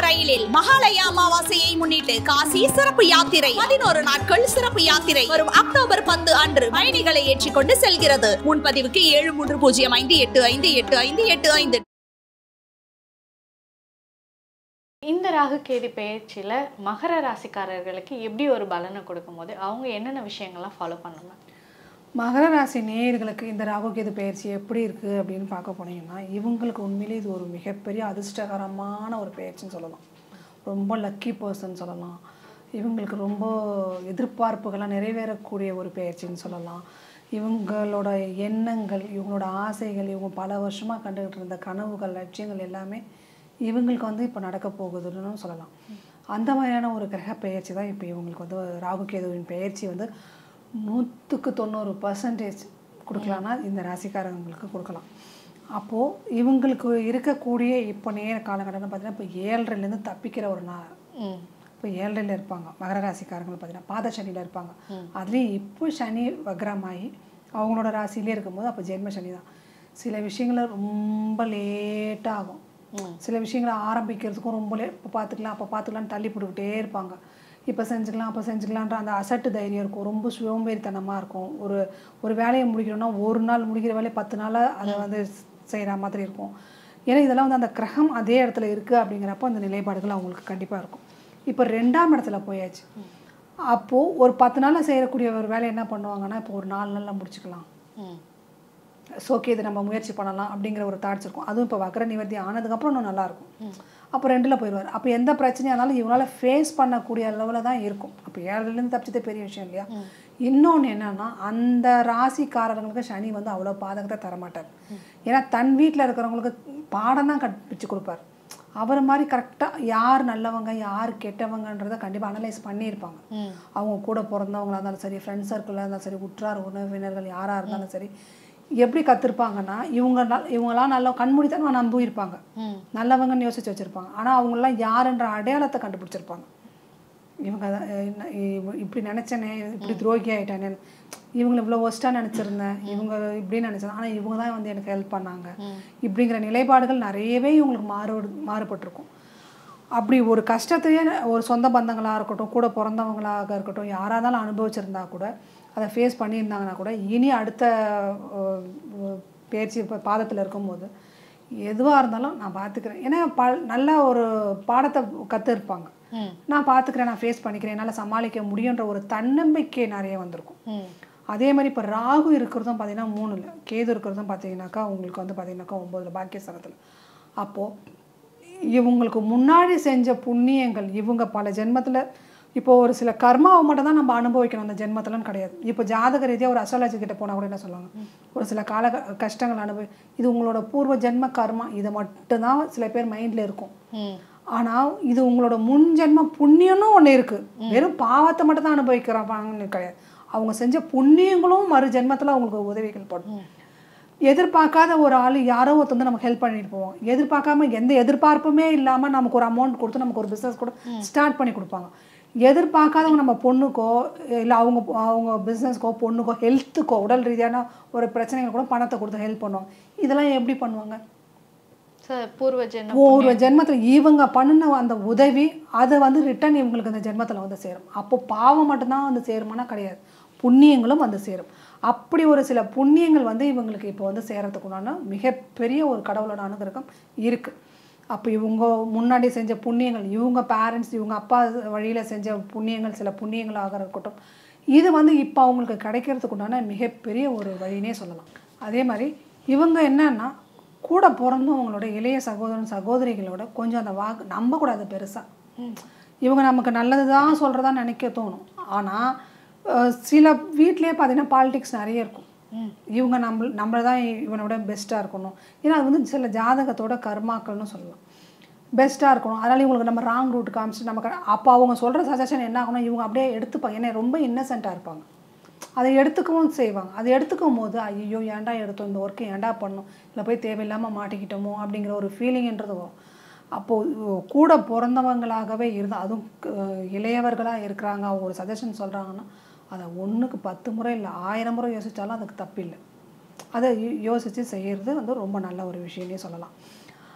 ரயிலில் மகாலய அமாவாசையை முன்னிட்டு காசி சிறப்பு யாத்திரை பதினோரு நாட்கள் சிறப்பு யாத்திரை வரும் அக்டோபர் பத்து அன்று பயணிகளை ஏற்றிக்கொண்டு செல்கிறது முன்பதிவுக்கு ஏழு மூன்று பூஜ்ஜியம் ஐந்து எட்டு ஐந்து எட்டு ஐந்து எட்டு ஐந்து இந்த ராகு கேது பெயர்ச்சியில் மகர ராசிக்காரர்களுக்கு எப்படி ஒரு பலனை கொடுக்கும்போது அவங்க என்னென்ன விஷயங்கள்லாம் ஃபாலோ பண்ணணும் மகர ராசி நேயர்களுக்கு இந்த ராகுகேது பயிற்சி எப்படி இருக்குது அப்படின்னு பார்க்க போனீங்கன்னா இவங்களுக்கு உண்மையிலே இது ஒரு மிகப்பெரிய அதிர்ஷ்டகரமான ஒரு பயிற்சின்னு சொல்லலாம் ரொம்ப லக்கி பர்சன் சொல்லலாம் இவங்களுக்கு ரொம்ப எதிர்பார்ப்புகள்லாம் நிறைவேறக்கூடிய ஒரு பயிற்சின்னு சொல்லலாம் இவங்களோட எண்ணங்கள் இவங்களோட ஆசைகள் இவங்க பல வருஷமாக கண்டுகிட்டு இருந்த கனவுகள் லட்சியங்கள் எல்லாமே இவங்களுக்கு வந்து இப்போ நடக்க போகுதுன்னு சொல்லலாம் அந்த மாதிரியான ஒரு கிரக பெயர்ச்சி தான் இப்போ இவங்களுக்கு வந்து ராகுகேதுவின் பெயர்ச்சி வந்து நூற்றுக்கு தொண்ணூறு பர்சன்டேஜ் கொடுக்கலான்னா இந்த ராசிக்காரங்களுக்கு கொடுக்கலாம் அப்போது இவங்களுக்கு இருக்கக்கூடிய இப்போ நேர காலகட்டம்னு பார்த்தீங்கன்னா இப்போ ஏழரைலேருந்து தப்பிக்கிற ஒரு நாள் ம் இப்போ ஏழரையில் இருப்பாங்க மகர ராசிக்காரங்க பார்த்தீங்கன்னா பாத சனியில் இருப்பாங்க அதுலேயும் இப்போ சனி வக்ரமாகி அவங்களோட ராசியிலே இருக்கும்போது அப்போ ஜென்ம சனி தான் சில விஷயங்கள ரொம்ப லேட்டாக ஆகும் சில விஷயங்களை ஆரம்பிக்கிறதுக்கும் ரொம்ப லே இப்போ பார்த்துக்கலாம் அப்போ பார்த்துக்கலாம்னு தள்ளி போட்டுக்கிட்டே இருப்பாங்க இப்போ செஞ்சுக்கலாம் அப்போ செஞ்சுக்கலான்ற அந்த அசட்டு தைரியம் இருக்கும் ரொம்ப சோம்பேறித்தனமாக இருக்கும் ஒரு ஒரு வேலையை முடிக்கணும்னா ஒரு நாள் முடிக்கிற வேலையை பத்து நாளாக அதை வந்து செய்கிற மாதிரி இருக்கும் ஏன்னா இதெல்லாம் வந்து அந்த கிரகம் அதே இடத்துல இருக்குது அப்படிங்கிறப்போ அந்த நிலைப்பாடுகள் அவங்களுக்கு கண்டிப்பாக இருக்கும் இப்போ ரெண்டாம் இடத்துல போயாச்சு அப்போது ஒரு பத்து நாளில் செய்யக்கூடிய ஒரு வேலை என்ன பண்ணுவாங்கன்னா இப்போ ஒரு நாலு நாளில் முடிச்சுக்கலாம் ம் ஓகே இது நம்ம முயற்சி பண்ணலாம் அப்படிங்கிற ஒரு தாட்ஸ் இருக்கும் அதுவும் இப்போ வக்கர நிவர்த்தி ஆனதுக்கப்புறம் இன்னும் நல்லாயிருக்கும் அப்போ ரெண்டில் போயிடுவார் அப்போ எந்த பிரச்சனையாக இருந்தாலும் இவங்களால ஃபேஸ் பண்ணக்கூடிய அளவில் தான் இருக்கும் அப்போ ஏழுலேருந்து தப்பிச்சதே பெரிய விஷயம் இல்லையா இன்னொன்று என்னன்னா அந்த ராசிக்காரர்களுக்கு சனி வந்து அவ்வளோ பாதகத்தை தரமாட்டார் ஏன்னா தன் வீட்டில் இருக்கிறவங்களுக்கு பாடம் தான் கற்பிச்சு கொடுப்பார் அவர் மாதிரி கரெக்டாக யார் நல்லவங்க யார் கெட்டவங்கன்றதை கண்டிப்பாக அனலைஸ் பண்ணியிருப்பாங்க அவங்க கூட பிறந்தவங்களா இருந்தாலும் சரி ஃப்ரெண்ட்ஸ் சர்க்கிளாக இருந்தாலும் சரி உற்றார் உறவினர்கள் யாராக இருந்தாலும் சரி எப்படி கற்றுருப்பாங்கன்னா இவங்க நல் இவங்களாம் நல்லா கண்மூடித்தனமாக நம்பியிருப்பாங்க நல்லவங்கன்னு யோசிச்சு வச்சுருப்பாங்க ஆனால் அவங்களாம் யாருன்ற அடையாளத்தை கண்டுபிடிச்சிருப்பாங்க இவங்க தான், அஹ், என்ன, இவ- இப்படி நினச்சேனே இப்படி துரோகி ஆகிட்டானே இவங்களை இவ்வளோ ஒஸ்ட்டாக நினச்சிருந்தேன் இவங்க இப்படின்னு நினச்சேன் ஆனால் இவங்க தான் வந்து எனக்கு ஹெல்ப் பண்ணாங்க இப்படிங்கிற நிலைப்பாடுகள் நிறையவே இவங்களுக்கு மாறு மாறுபட்டிருக்கும் அப்படி ஒரு கஷ்டத்தையே ஒரு சொந்த பந்தங்களாக இருக்கட்டும் கூட பிறந்தவங்களாக இருக்கட்டும் யாராக இருந்தாலும் அனுபவிச்சிருந்தா கூட அதை ஃபேஸ் பண்ணியிருந்தாங்கன்னா கூட இனி அடுத்த அஹ், அஹ், பயிற்சி இப்போ பாதத்தில் இருக்கும்போது எதுவாக இருந்தாலும் நான் பார்த்துக்கிறேன் ஏன்னா ப நல்ல ஒரு பாடத்தை கற்றுருப்பாங்க நான் பார்த்துக்கிறேன் நான் ஃபேஸ் பண்ணிக்கிறேன் என்னால் சமாளிக்க முடியுன்ற ஒரு தன்னம்பிக்கை நிறைய வந்திருக்கும் ம் அதே மாதிரி இப்போ ராகு இருக்கிறதும் பார்த்தீங்கன்னா மூணுல கேது இருக்கிறதும் பார்த்தீங்கன்னாக்கா உங்களுக்கு வந்து பார்த்தீங்கன்னாக்கா ஒம்பதுல பாக்கியஸ்தானத்தில் அப்போது இவங்களுக்கு முன்னாடி செஞ்ச புண்ணியங்கள் இவங்க பல ஜென்மத்தில் இப்போ ஒரு சில கர்மாவை மட்டும் தான் நம்ம அனுபவிக்கணும் அந்த ஜென்மத்திலன்னு கிடையாது இப்போ ஜாதக ரீதியாக ஒரு அஸ்ட்ராலஜி கிட்ட போனால் கூட என்ன சொல்லுவாங்க ஒரு சில கால கஷ்டங்கள் அனுபவி இது உங்களோட பூர்வ ஜென்ம கர்மா இதை மட்டும்தான் சில பேர் மைண்டில் இருக்கும் ம் ஆனால் இது உங்களோட முன் ஜென்ம புண்ணியம்னு ஒன்று இருக்குது வெறும் பாவத்தை மட்டும் தான் அனுபவிக்கிறாங்கன்னு கிடையாது அவங்க செஞ்ச புண்ணியங்களும் மறு ஜென்மத்தில் அவங்களுக்கு உதவிகள் படும் எதிர்பார்க்காத ஒரு ஆள் யாரோ ஒருத்தர் வந்து நமக்கு ஹெல்ப் பண்ணிட்டு போவோம் எதிர்பார்க்காம எந்த எதிர்பார்ப்புமே இல்லாமல் நமக்கு ஒரு அமௌண்ட் கொடுத்து நமக்கு ஒரு பிஸ்னஸ் கூட ஸ்டார்ட் பண்ணி கொடுப்பாங்க எதிர்பார்க்காதவங்க நம்ம பொண்ணுக்கோ இல்லை அவங்க அவங்க பிஸ்னஸ்க்கோ பொண்ணுக்கோ ஹெல்த்துக்கோ உடல் ரீதியான ஒரு பிரச்சனைகள் கூட பணத்தை கொடுத்து ஹெல்ப் பண்ணுவாங்க இதெல்லாம் எப்படி பண்ணுவாங்க சார் பூர்வ ஜென்ம ஒரு ஜென்மத்தில் இவங்க பண்ணின அந்த உதவி அது வந்து ரிட்டன் இவங்களுக்கு அந்த ஜென்மத்தில் வந்து சேரும் அப்போ பாவம் மட்டும்தான் வந்து சேருமானா கிடையாது புண்ணியங்களும் வந்து சேரும் அப்படி ஒரு சில புண்ணியங்கள் வந்து இவங்களுக்கு இப்போ வந்து சேரத்துக்குண்டான மிகப்பெரிய ஒரு கடவுளோட அனுகிரகம் இருக்குது அப்போ இவங்க முன்னாடி செஞ்ச புண்ணியங்கள் இவங்க பேரண்ட்ஸ் இவங்க அப்பா வழியில் செஞ்ச புண்ணியங்கள் சில புண்ணியங்களாக இருக்கட்டும் இது வந்து இப்போ அவங்களுக்கு கிடைக்கிறதுக்குண்டான மிகப்பெரிய ஒரு வழினே சொல்லலாம் அதே மாதிரி இவங்க என்னன்னா கூட பிறந்தவங்களோட இளைய சகோதரன் சகோதரிகளோட கொஞ்சம் அந்த வாக்கு நம்பக்கூடாது பெருசாக இவங்க நமக்கு நல்லது தான் சொல்கிறதா நினைக்க தோணும் ஆனால் சில வீட்லேயே பார்த்தீங்கன்னா பாலிடிக்ஸ் நிறைய இருக்கும் இவங்க நம்ம நம்மள தான் இவனோட பெஸ்ட்டாக இருக்கணும் ஏன்னா அது வந்து சில ஜாதகத்தோட கர்மாக்கள்னு சொல்லலாம் பெஸ்ட்டாக இருக்கணும் அதனால் இவங்களுக்கு நம்ம ராங் ரூட் காமிச்சு நமக்கு அப்போ அவங்க சொல்கிற சஜஷன் என்ன ஆகணும் இவங்க அப்படியே எடுத்துப்பாங்க ஏன்னா ரொம்ப இன்னசென்ட்டாக இருப்பாங்க அதை எடுத்துக்கவும் செய்வாங்க அதை எடுத்துக்கும் போது ஐயோ ஏன்டா எடுத்தோம் இந்த ஒர்க்கு ஏன்டா பண்ணோம் இல்லை போய் தேவையில்லாமல் மாட்டிக்கிட்டோமோ அப்படிங்கிற ஒரு ஃபீலிங்ன்றது வரும் அப்போது கூட பிறந்தவங்களாகவே இருந்தால் அதுவும் க- இளையவர்களாக இருக்கிறாங்க அவங்க ஒரு சஜஷன் சொல்கிறாங்கன்னா அதை ஒன்றுக்கு பத்து முறை இல்லை ஆயிரம் முறை யோசித்தாலும் அதுக்கு தப்பில்லை அதை யோ- யோசித்து செய்கிறது வந்து ரொம்ப நல்ல ஒரு விஷயம்னே சொல்லலாம்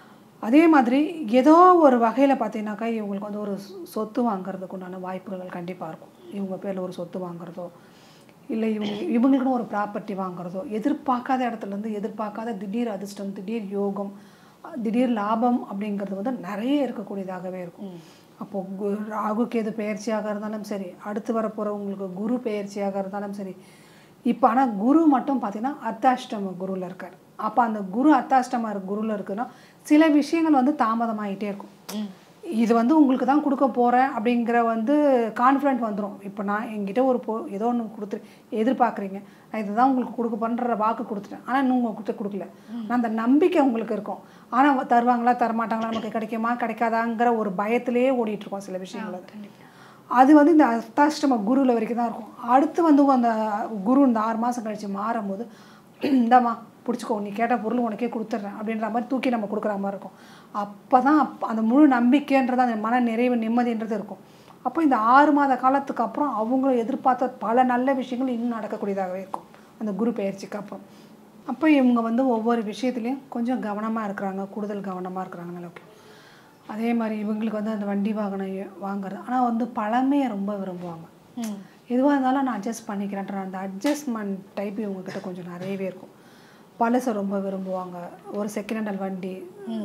அதே மாதிரி ஏதோ ஒரு வகையில் பார்த்தீங்கன்னாக்கா இவங்களுக்கு வந்து ஒரு சொ- சொத்து வாங்குறதுக்கு உண்டான வாய்ப்புகள் கண்டிப்பாக இருக்கும் இவங்க பேரில் ஒரு சொத்து வாங்குறதோ இல்லை இவங்க இவங்களுக்குன்னு ஒரு ப்ராப்பர்ட்டி வாங்குறதோ எதிர்பார்க்காத இடத்துலேருந்து எதிர்பார்க்காத திடீர் அதிர்ஷ்டம் திடீர் யோகம் திடீர் லாபம் அப்படிங்கிறது வந்து நிறைய இருக்கக்கூடியதாகவே இருக்கும் அப்போது கு ராகு கேது பெயர்ச்சியாக இருந்தாலும் சரி அடுத்து வரப்போகிற உங்களுக்கு குரு பெயர்ச்சியாக இருந்தாலும் சரி இப்போ ஆனால் குரு மட்டும் பார்த்தீங்கன்னா அர்த்தாஷ்டம குருவில் இருக்கார் அப்போ அந்த குரு அர்த்தாஷ்டம குருவில் இருக்குன்னா சில விஷயங்கள் வந்து தாமதமாயிட்டே இருக்கும் இது வந்து உங்களுக்கு தான் கொடுக்க போகிறேன் அப்படிங்கிற வந்து கான்ஃபிடென்ட் வந்துடும் இப்போ நான் என்கிட்ட ஒரு பொ ஏதோ ஒன்று கொடுத்து எதிர்பார்க்குறீங்க நான் இதுதான் உங்களுக்கு கொடுக்க பண்ணுற வாக்கு கொடுத்துட்டேன் ஆனால் இன்னும் உங்களுக்கு கொடுக்கல ஆனால் அந்த நம்பிக்கை உங்களுக்கு இருக்கும் ஆனால் தருவாங்களா தரமாட்டாங்களா நமக்கு கிடைக்குமா கிடைக்காதாங்கிற ஒரு பயத்திலேயே ஓடிட்டு இருக்கோம் சில விஷயங்கள் அது. அது வந்து இந்த அர்த்தாஷ்டம குருவில் வரைக்கும் தான் இருக்கும் அடுத்து வந்து அந்த குரு இந்த ஆறு மாதம் கழிச்சு மாறும்போது இந்தாம்மா பிடிச்சிக்கோ நீ கேட்ட பொருள் உனக்கே கொடுத்துட்றேன் அப்படின்ற மாதிரி தூக்கி நம்ம கொடுக்குற மாதிரி இருக்கும் அப்போ தான் அந்த முழு நம்பிக்கைன்றது அந்த மன நிறைவு நிம்மதின்றது இருக்கும் அப்போ இந்த ஆறு மாத காலத்துக்கு அப்புறம் அவங்களும் எதிர்பார்த்த பல நல்ல விஷயங்கள் இன்னும் நடக்கக்கூடியதாகவே இருக்கும் அந்த குரு பயிற்சிக்கு அப்புறம் அப்போ இவங்க வந்து ஒவ்வொரு விஷயத்துலையும் கொஞ்சம் கவனமாக இருக்கிறாங்க கூடுதல் கவனமாக இருக்கிறாங்க அளவுக்கு அதே மாதிரி இவங்களுக்கு வந்து அந்த வண்டி வாகனம் எ- வாங்குறது ஆனால் வந்து பழமையை ரொம்ப விரும்புவாங்க எதுவாக இருந்தாலும் நான் அட்ஜஸ்ட் பண்ணிக்கிறேன்ற அந்த அட்ஜஸ்ட்மெண்ட் டைப் இவங்கக்கிட்ட கொஞ்சம் நிறையவே இருக்கும் பழசை ரொம்ப விரும்புவாங்க ஒரு செகண்ட் ஹேண்டல் வண்டி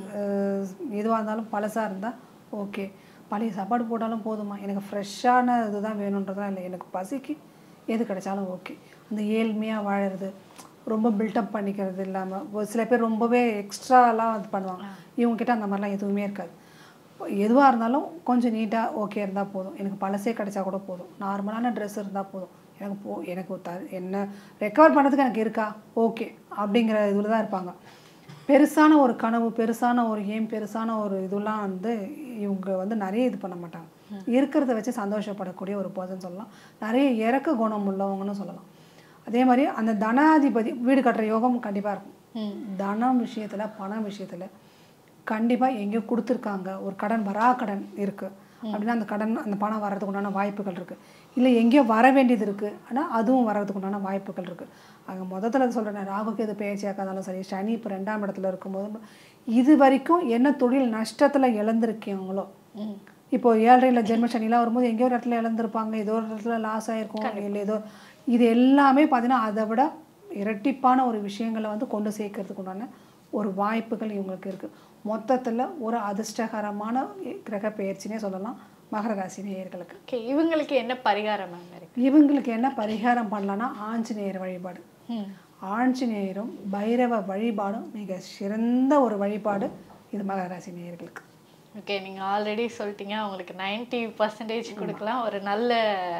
எதுவாக இருந்தாலும் பழசாக இருந்தால் ஓகே பழைய சாப்பாடு போட்டாலும் போதுமா எனக்கு ஃப்ரெஷ்ஷான இதுதான் வேணுன்றதுலாம் இல்லை எனக்கு பசிக்கு எது கிடைச்சாலும் ஓகே அந்த ஏழ்மையாக வாழறது ரொம்ப பில்டப் பண்ணிக்கிறது இல்லாமல் ஒரு சில பேர் ரொம்பவே எக்ஸ்ட்ராலாம் இது பண்ணுவாங்க இவங்ககிட்ட அந்த மாதிரிலாம் எதுவுமே இருக்காது எதுவாக இருந்தாலும் கொஞ்சம் நீட்டாக ஓகே இருந்தால் போதும் எனக்கு பழசே கிடைச்சா கூட போதும் நார்மலான ட்ரெஸ் இருந்தால் போதும் எனக்கு போ எனக்கு த என்ன ரெக்கவர் பண்ணுறதுக்கு எனக்கு இருக்கா ஓகே அப்படிங்கிற இதில் தான் இருப்பாங்க பெருசான ஒரு கனவு பெருசான ஒரு ஏம் பெருசான ஒரு இதெல்லாம் வந்து இவங்க வந்து நிறைய இது பண்ண மாட்டாங்க இருக்கிறத வச்சு சந்தோஷப்படக்கூடிய ஒரு பர்சன் சொல்லலாம் நிறைய இறக்க குணம் உள்ளவங்கன்னு சொல்லலாம் அதே மாதிரி அந்த தனாதிபதி வீடு கட்டுற யோகம் கண்டிப்பாக இருக்கும் தனம் விஷயத்தில் பணம் விஷயத்தில் கண்டிப்பாக எங்கேயோ கொடுத்துருக்காங்க ஒரு கடன் வரா கடன் இருக்குது அப்படின்னா அந்த கடன் அந்த பணம் வர்றதுக்கு உண்டான வாய்ப்புகள் இருக்குது இல்லை எங்கேயோ வர வேண்டியது இருக்குது ஆனால் அதுவும் வர்றதுக்கு உண்டான வாய்ப்புகள் இருக்குது அங்கே மொதத்தில் சொல்கிறேன் ராகுக்கு எது பயிற்சியாக இருந்தாலும் சரி சனி இப்போ ரெண்டாம் இடத்துல இருக்கும்போது இது வரைக்கும் என்ன தொழில் நஷ்டத்தில் இழந்திருக்கீங்களோ இப்போ ஏழரையில் ஜென்ம சனிலாம் வரும்போது எங்கேயோ ஒரு இடத்துல இழந்திருப்பாங்க ஏதோ ஒரு இடத்துல லாஸ் ஆகிருக்கும் இல்லை ஏதோ இது எல்லாமே பார்த்தீங்கன்னா அதை விட இரட்டிப்பான ஒரு விஷயங்களை வந்து கொண்டு சேர்க்கறதுக்கு உண்டான ஒரு வாய்ப்புகள் இவங்களுக்கு இருக்குது மொத்தத்தில் ஒரு அதிர்ஷ்டகரமான கிரக பெயர்ச்சினே சொல்லலாம் மகர ராசி நேயர்களுக்கு ஓகே இவங்களுக்கு என்ன பரிகாரம் மேம் இருக்கு இவங்களுக்கு என்ன பரிகாரம் பண்ணலான்னா ஆஞ்சநேயர் வழிபாடு ஆஞ்சநேயரும் பைரவ வழிபாடும் மிக சிறந்த ஒரு வழிபாடு இது மகர ராசி நேயர்களுக்கு ஓகே நீங்கள் ஆல்ரெடி சொல்லிட்டீங்க அவங்களுக்கு 90% பர்சன்டேஜ் கொடுக்கலாம் ஒரு நல்ல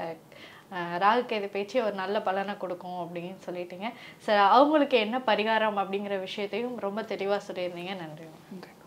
அஹ், ராகு கேது பேச்சு ஒரு நல்ல பலனை கொடுக்கும் அப்படின்னு சொல்லிட்டீங்க சார் அவங்களுக்கு என்ன பரிகாரம் அப்படிங்கிற விஷயத்தையும் ரொம்ப தெளிவாக சொல்லியிருந்தீங்க நன்றி நன்றி